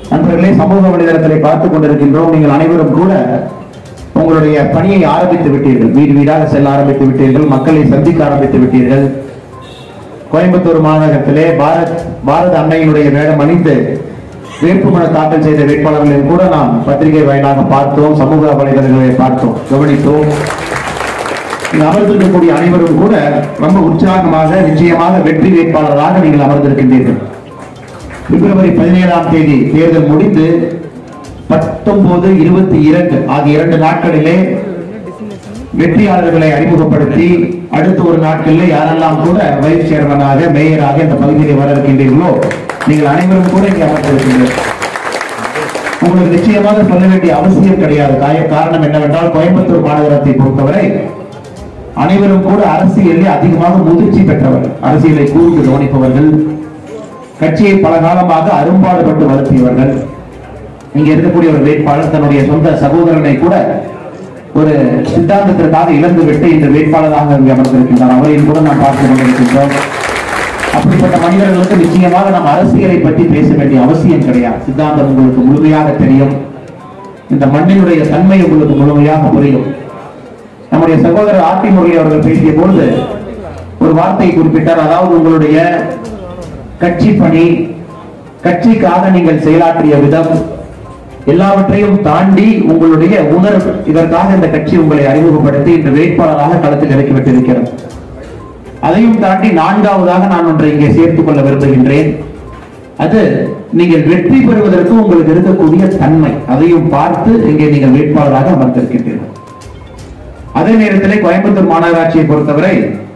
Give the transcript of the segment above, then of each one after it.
நண்பர்களே சமூக வலைதளங்களை பார்த்துக் கொண்டிருக்கின்றோம் நீங்கள் அனைவரும் கூட உங்களுடைய பணியை ஆரம்பித்து விட்டீர்கள் வீடு வீடாக செல்ல ஆரம்பித்து விட்டீர்கள் மக்களை சந்திக்க ஆரம்பித்து விட்டீர்கள் கோயம்புத்தூர் மாநகரத்திலே பாரத் பாரத அன்னையினுடைய வேடம் அணிந்து வேட்புமனு தாக்கல் செய்த வேட்பாளர்களையும் கூட நாம் பத்திரிகை வாயிலாக பார்த்தோம் சமூக வலைதளங்களை பார்த்தோம் கவனித்தோம் இங்கு அமர்ந்திருக்கக்கூடிய அனைவரும் கூட ரொம்ப உற்சாகமாக நிச்சயமாக வெற்றி வேட்பாளராக நீங்கள் அமர்ந்திருக்கின்றீர்கள் பிப்ரவரி பதினேழாம் தேதி தேர்தல் முடிந்து பத்தொன்பது இருபத்தி இரண்டு ஆகிய இரண்டு நாட்களிலே வெற்றியாளர்களை அறிமுகப்படுத்தி அடுத்த ஒரு நாட்களில் யாரெல்லாம் கூட வைஸ் சேர்மனாக மேயராக இந்த பகுதியிலே வர இருக்கின்றீர்களோ நீங்கள் அனைவரும் கூட இங்கே அமர்ந்திருக்கின்றீர்கள் உங்களுக்கு நிச்சயமாக சொல்ல வேண்டிய அவசியம் கிடையாது காய- காரணம் என்னவென்றால் கோயம்புத்தூர் மாநகரத்தை பொறுத்தவரை அனைவரும் கூட அரசியலில் அதிகமாக முதிர்ச்சி பெற்றவர்கள் அரசியலை கூர்ந்து கவனிப்பவர்கள் கட்சியை பல காலமாக அரும்பாடுபட்டு வளர்த்தியவர்கள் இங்க இருக்கக்கூடிய ஒரு வேட்பாளர் தன்னுடைய சொந்த சகோதரனை கூட ஒரு சித்தாந்தத்திற்காக இழந்து விட்டு இந்த வேட்பாளராக இங்கே அமர்ந்திருக்கின்றார் அவரையும் கூட நாம் பார்த்து கொண்டிருக்கின்றோம் அப்படிப்பட்ட மனிதர்களுக்கு நிச்சயமாக நாம் அரசியலை பற்றி பேச வேண்டிய அவசியம் கிடையாது சித்தாந்தம் உங்களுக்கு முழுமையாக தெரியும் இந்த மண்ணினுடைய தன்மை உங்களுக்கு முழுமையாக புரியும் நம்முடைய சகோதரர் ஆர்த்தி முரளி அவர்கள் பேசிய பொழுது ஒரு வார்த்தையை குறிப்பிட்டார் அதாவது உங்களுடைய கட்சி பணி கட்சிக்காக நீங்கள் செயலாற்றிய விதம் எல்லாவற்றையும் தாண்டி உங்களுடைய உணர்வு இதற்காக இந்த கட்சி உங்களை அறிமுகப்படுத்தி இந்த வேட்பாளராக களத்தில் இறக்கிவிட்டிருக்கிறது அதையும் தாண்டி நான்காவதாக நான் ஒன்றை இங்கே சேர்த்துக் கொள்ள விரும்புகின்றேன் அது நீங்கள் வெற்றி பெறுவதற்கு உங்களுக்கு இருக்கக்கூடிய தன்மை அதையும் பார்த்து இங்கே நீங்கள் வேட்பாளராக அமர்ந்திருக்கின்றீர்கள் அதே நேரத்தில் கோயம்புத்தூர் மாநகராட்சியை பொறுத்தவரை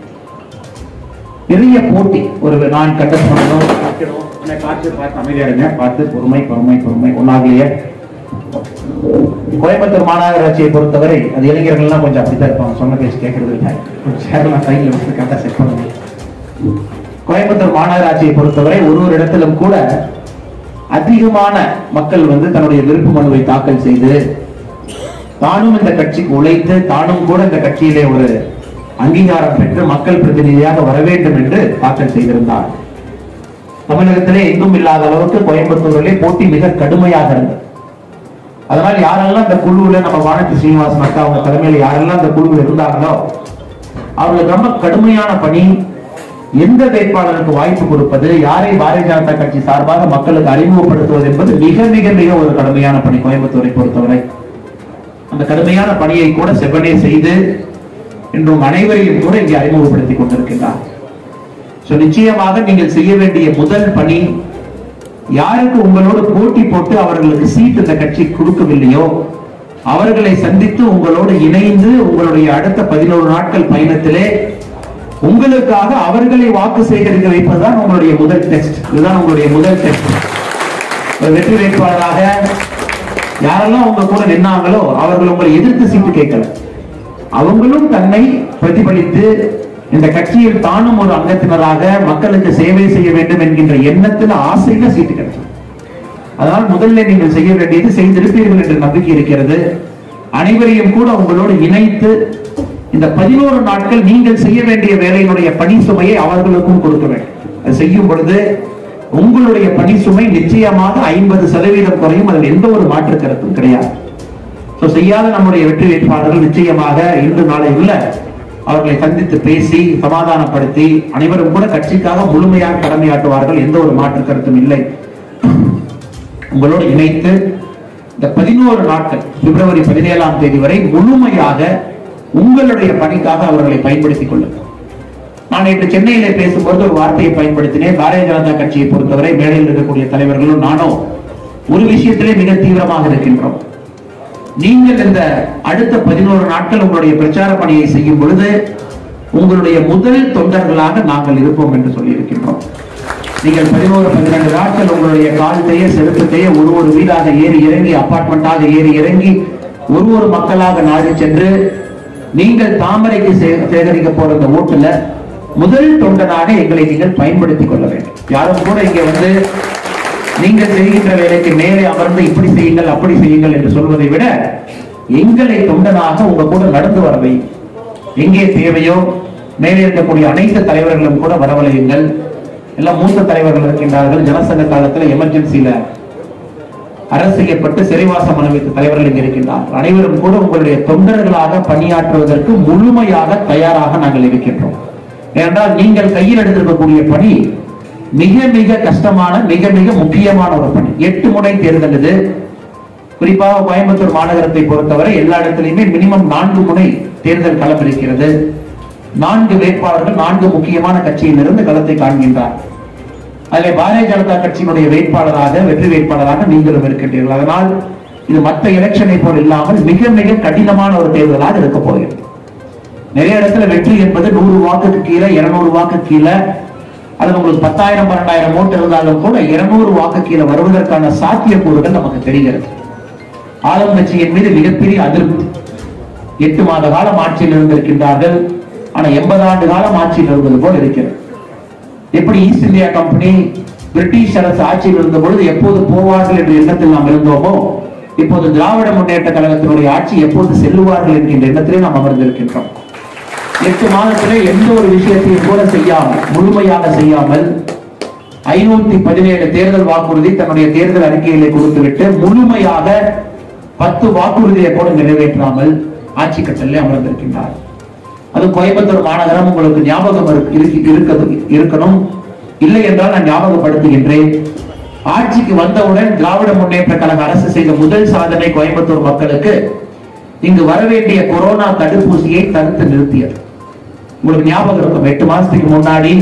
நிறைய போட்டி ஒரு நான் கண்டக்ட் பண்ணணும் வைக்கணும். என்னை பார்த்து பார்த்து அமைதியா இருங்க பார்த்து பொறுமை பொறுமை பொறுமை ஒன்னாகலையே கோயம்புத்தூர் மாநகராட்சியை பொறுத்தவரை அது இளைஞர்கள் எல்லாம் கொஞ்சம் அப்படித்தான் இருப்பாங்க சொன்ன பேச்சு கேட்கறது இல்லை கொஞ்சம் சேர்லாம் சைடில் வச்சு கரெக்டாக செட் பண்ணுங்க கோயம்புத்தூர் மாநகராட்சியை பொறுத்தவரை ஒரு ஒரு இடத்திலும் கூட அதிகமான மக்கள் வந்து தன்னுடைய விருப்பு மனுவை தாக்கல் செய்து தானும் இந்த கட்சிக்கு உழைத்து தானும் கூட இந்த கட்சியிலே ஒரு அங்கீகாரம் பெற்று மக்கள் பிரதிநிதியாக வர வேண்டும் என்று தாக்கல் செய்திருந்தார் தமிழகத்திலே எங்கும் இல்லாத அளவுக்கு கோயம்புத்தூரிலே போட்டி மிக கடுமையாக இருந்தது அதனால் யாரெல்லாம் இந்த குழுவுல நம்ம வானதி சீனிவாசன் அக்கா அவங்க தலைமையில் யாரெல்லாம் இந்த குழுவில் இருந்தாங்களோ அவர்களுக்கு ரொம்ப கடுமையான பணி எந்த வேட்பாளருக்கு வாய்ப்பு கொடுப்பது யாரை பாரதிய ஜனதா கட்சி சார்பாக மக்களுக்கு அறிமுகப்படுத்துவது என்பது மிக மிக மிக ஒரு கடுமையான பணி கோயம்புத்தூரை பொறுத்தவரை அந்த கடுமையான பணியை கூட செவ்வனே செய்து இன்றும் அனைவரையும் கூட இங்கே அறிமுகப்படுத்திக் கொண்டிருக்கின்றார் So, நிச்சயமாக நீங்கள் செய்ய வேண்டிய முதல் பணி யாருக்கு உங்களோடு போட்டி போட்டு அவர்களுக்கு சீட் இந்த கட்சி கொடுக்கவில்லையோ அவர்களை சந்தித்து உங்களோடு இணைந்து உங்களுடைய அடுத்த பதினோரு நாட்கள் பயணத்திலே உங்களுக்காக அவர்களை வாக்கு சேகரிக்க வைப்பதுதான் உங்களுடைய முதல் டெஸ்ட் இதுதான் உங்களுடைய முதல் டெஸ்ட் ஒரு வெற்றி வேட்பாளராக யாரெல்லாம் உங்க கூட நின்னாங்களோ அவர்கள் உங்களை எதிர்த்து சீட்டு கேட்கல அவங்களும் தன்னை பிரதிபலித்து இந்த கட்சியில் தானும் ஒரு அங்கத்தினராக மக்களுக்கு சேவை செய்ய வேண்டும் என்கின்ற எண்ணத்தில் ஆசையில சீட்டு கிடைக்கும் அதனால் முதல்ல நீங்கள் செய்ய வேண்டியது செய்திருப்பீர்கள் என்ற நம்பிக்கை இருக்கிறது அனைவரையும் கூட உங்களோடு இணைத்து இந்த பதினோரு நாட்கள் நீங்கள் செய்ய வேண்டிய வேலையினுடைய பணி சுமையை அவர்களுக்கும் கொடுக்க வேண்டும் அது செய்யும் பொழுது உங்களுடைய பணி சுமை நிச்சயமாக ஐம்பது சதவீதம் குறையும் அதில் எந்த ஒரு மாற்று கருத்தும் கிடையாது So, செய்யாத நம்முடைய வெற்றி வேட்பாளர்கள் நிச்சயமாக இன்று நாளை உள்ள அவர்களை சந்தித்து பேசி சமாதானப்படுத்தி அனைவரும் கூட கட்சிக்காக முழுமையாக கடமையாற்றுவார்கள் எந்த ஒரு மாற்று கருத்தும் இல்லை உங்களோடு இணைத்து இந்த பதினோரு நாட்கள் பிப்ரவரி பதினேழாம் தேதி வரை முழுமையாக உங்களுடைய பணிக்காக அவர்களை பயன்படுத்திக் கொள்ளுங்கள் நான் நேற்று சென்னையிலே பேசும்போது ஒரு வார்த்தையை பயன்படுத்தினேன் பாரதிய ஜனதா கட்சியை பொறுத்தவரை மேடையில் இருக்கக்கூடிய தலைவர்களும் நானும் ஒரு விஷயத்திலே மிக தீவிரமாக இருக்கின்றோம் நீங்கள் இந்த அடுத்த பதினோரு நாட்கள் உங்களுடைய பிரச்சார பணியை செய்யும் பொழுது உங்களுடைய முதல் தொண்டர்களாக நாங்கள் இருப்போம் என்று சொல்லியிருக்கின்றோம் நீங்கள் பதினோரு பன்னிரண்டு நாட்கள் உங்களுடைய கால் தேய செருப்பு தேய ஒரு ஒரு வீடாக ஏறி இறங்கி அபார்ட்மெண்டாக ஏறி இறங்கி ஒரு ஒரு மக்களாக நாடி சென்று நீங்கள் தாமரைக்கு சே- சேகரிக்க போற இந்த ஓட்டுல முதல் தொண்டனாக எங்களை நீங்கள் பயன்படுத்திக் கொள்ள வேண்டும் யாரும் கூட இங்க வந்து நீங்கள் செய்கின்ற வேலைக்கு மேலே அமர்ந்து இப்படி செய்யுங்கள் அப்படி செய்யுங்கள் என்று சொல்வதை விட எங்களை தொண்டனாக உங்க கூட நடந்து வரவை எங்கே தேவையோ மேலே இருக்கக்கூடிய அனைத்து தலைவர்களும் கூட வரவழையுங்கள் எல்லாம் மூத்த தலைவர்கள் இருக்கின்றார்கள் ஜனசங்க காலத்துல எமர்ஜென்சில அரசு செய்யப்பட்டு சிறைவாசம் அனுபவித்த தலைவர்கள் இங்கு இருக்கின்றார்கள் அனைவரும் கூட உங்களுடைய தொண்டர்களாக பணியாற்றுவதற்கு முழுமையாக தயாராக நாங்கள் இருக்கின்றோம் ஏனென்றால் நீங்கள் கையில் எடுத்திருக்கக்கூடிய பணி மிக மிக கஷ்டமான மிக மிக முக்கியமான ஒரு பணி எட்டு முறை தேர்தல் இது குறிப்பாக கோயம்புத்தூர் மாநகரத்தை பொறுத்தவரை எல்லா இடத்திலையுமே மினிமம் நான்கு முனை தேர்தல் களம் இருக்கிறது நான்கு வேட்பாளர்கள் நான்கு முக்கியமான கட்சியிலிருந்து களத்தை காண்கின்றார் அதில் பாரதிய ஜனதா கட்சியினுடைய வேட்பாளராக வெற்றி வேட்பாளராக நீங்களும் இருக்கின்றீர்கள் அதனால் இது மற்ற எலெக்ஷனை போல் இல்லாமல் மிக மிக கடினமான ஒரு தேர்தலாக இருக்க போகிறது நிறைய இடத்துல வெற்றி என்பது நூறு வாக்குக்கு கீழே இருநூறு வாக்கு கீழே அது உங்களுக்கு பத்தாயிரம் பன்னெண்டாயிரம் ஓட்டு இருந்தாலும் கூட இருநூறு வாக்கு கீழே வருவதற்கான சாத்தியக்கூறுகள் நமக்கு தெரிகிறது ஆளும் கட்சியின் மீது மிகப்பெரிய அதிருப்தி எட்டு மாத காலம் ஆட்சியில் இருந்திருக்கின்றார்கள் ஆனா எண்பது ஆண்டு காலம் ஆட்சியில் இருந்தது போல் இருக்கிறது எப்படி ஈஸ்ட் இந்தியா கம்பெனி பிரிட்டிஷ் அரசு ஆட்சியில் இருந்த பொழுது எப்போது போவார்கள் என்ற எண்ணத்தில் நாம் இருந்தோமோ இப்போது திராவிட முன்னேற்ற கழகத்தினுடைய ஆட்சி எப்போது செல்லுவார்கள் என்கின்ற எண்ணத்திலே நாம் அமர்ந்திருக்கின்றோம் எட்டு மாதத்திலே எந்த ஒரு விஷயத்தையும் கூட செய்யாமல் முழுமையாக செய்யாமல் ஐநூத்தி பதினேழு தேர்தல் வாக்குறுதி தன்னுடைய தேர்தல் அறிக்கையிலே கொடுத்துவிட்டு முழுமையாக பத்து வாக்குறுதியை கூட நிறைவேற்றாமல் ஆட்சி கட்டளை அமர்ந்திருக்கின்றார் அது கோயம்புத்தூர் மாநகரம் உங்களுக்கு ஞாபகம் இருக்கு- இருக்கு- இருக்கது- இருக்கணும் இல்லை என்றால் நான் ஞாபகப்படுத்துகின்றேன் ஆட்சிக்கு வந்தவுடன் திராவிட முன்னேற்ற கழக அரசு செய்த முதல் சாதனை கோயம்புத்தூர் மக்களுக்கு இங்கு வரவேண்டிய கொரோனா தடுப்பூசியை தடுத்து நிறுத்தியது உங்களுக்கு ஞாபகம் இருக்கும் எட்டு மாசத்துக்கு முன்னாடி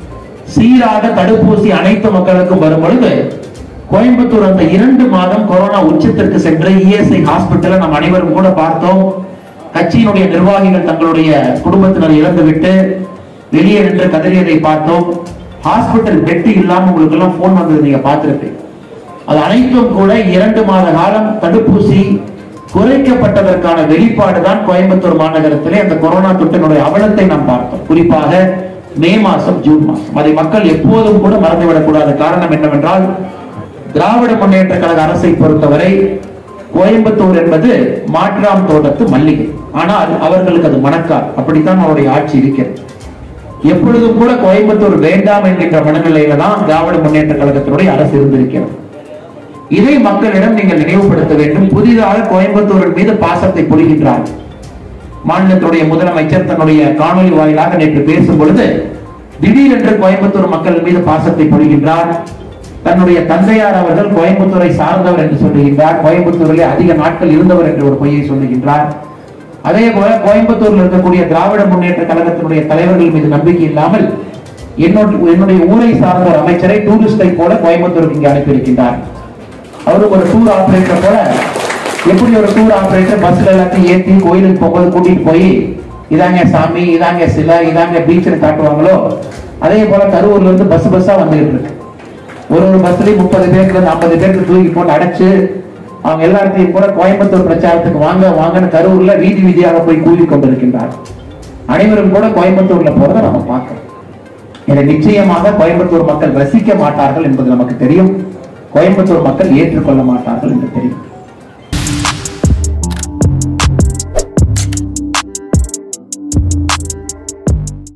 சீராக தடுப்பூசி அனைத்து மக்களுக்கும் வரும் பொழுது கோயம்புத்தூர் அந்த இரண்டு மாதம் கொரோனா உச்சத்திற்கு சென்று இஎஸ்ஐ ஹாஸ்பிட்டலை நாம் அனைவரும் கூட பார்த்தோம் கட்சியினுடைய நிர்வாகிகள் தங்களுடைய குடும்பத்தினர் இழந்துவிட்டு வெளியே நின்று கதறியதை பார்த்தோம் ஹாஸ்பிட்டல் பெட் இல்லாம உங்களுக்கு எல்லாம் போன் வந்தது நீங்க பார்த்திருப்பீங்க அது அனைத்தும் கூட இரண்டு மாத காலம் தடுப்பூசி குறைக்கப்பட்டதற்கான வெளிப்பாடுதான் கோயம்புத்தூர் மாநகரத்திலே அந்த கொரோனா தொற்றினுடைய அவலத்தை நாம் பார்த்தோம் குறிப்பாக மே மாசம் ஜூன் மாசம் அதை மக்கள் எப்போதும் கூட மறந்துவிடக் கூடாது காரணம் என்னவென்றால் திராவிட முன்னேற்ற கழக அரசை பொறுத்தவரை கோயம்புத்தூர் என்பது மாற்றாம் தோட்டத்து மல்லிகை ஆனால் அவர்களுக்கு அது மணக்கார் அப்படித்தான் அவருடைய ஆட்சி இருக்கிறது எப்பொழுதும் கூட கோயம்புத்தூர் வேண்டாம் என்கின்ற மனநிலையில தான் திராவிட முன்னேற்ற கழகத்தினுடைய அரசு இருந்திருக்கிறது இதை மக்களிடம் நீங்கள் நினைவுபடுத்த வேண்டும் புதிதாக கோயம்புத்தூரின் மீது பாசத்தை பொழிகின்றார் மாநிலத்துடைய முதலமைச்சர் தன்னுடைய காணொலி வாயிலாக நேற்று பேசும் பொழுது திடீரென்று கோயம்புத்தூர் மக்கள் மீது பாசத்தை பொழிகின்றார் தன்னுடைய தந்தையார் அவர்கள் கோயம்புத்தூரை சார்ந்தவர் என்று சொல்லுகின்றார் கோயம்புத்தூரிலே அதிக நாட்கள் இருந்தவர் என்று ஒரு பொய்யை சொல்லுகின்றார் அதே போல கோயம்புத்தூரில் இருக்கக்கூடிய திராவிட முன்னேற்ற கழகத்தினுடைய தலைவர்கள் மீது நம்பிக்கை இல்லாமல் என்னோட என்னுடைய ஊரை சார்ந்த ஒரு அமைச்சரை டூரிஸ்டை போல கோயம்புத்தூருக்கு இங்கே அனுப்பியிருக்கின்றார் அவரும் ஒரு டூர் ஆபரேட்டர் போல எப்படி ஒரு டூர் ஆபரேட்டர் பஸ்ல எல்லாத்தையும் ஏத்தி கோயிலுக்கு போகும்போது கூட்டிட்டு போய் இதாங்க சாமி இதாங்க சிலை இதாங்க பீச்சில் காட்டுவாங்களோ அதே போல கரூர்ல இருந்து பஸ் பஸ்ஸா வந்துகிட்டு இருக்கு ஒரு ஒரு பஸ்லயும் முப்பது பேருக்கு இருந்து ஐம்பது பேருக்கு தூக்கி போட்டு அடைச்சு அவங்க எல்லாத்தையும் கூட கோயம்புத்தூர் பிரச்சாரத்துக்கு வாங்க வாங்கன்னு கரூர்ல வீதி வீதியாக போய் கூலி கொண்டிருக்கின்றார் அனைவரும் கூட கோயம்புத்தூர்ல போறதை நம்ம பார்க்கிறோம் இதை நிச்சயமாக கோயம்புத்தூர் மக்கள் ரசிக்க மாட்டார்கள் என்பது நமக்கு தெரியும் கோயம்புத்தூர் மக்கள் ஏற்றுக்கொள்ள மாட்டார்கள் என்று தெரியும்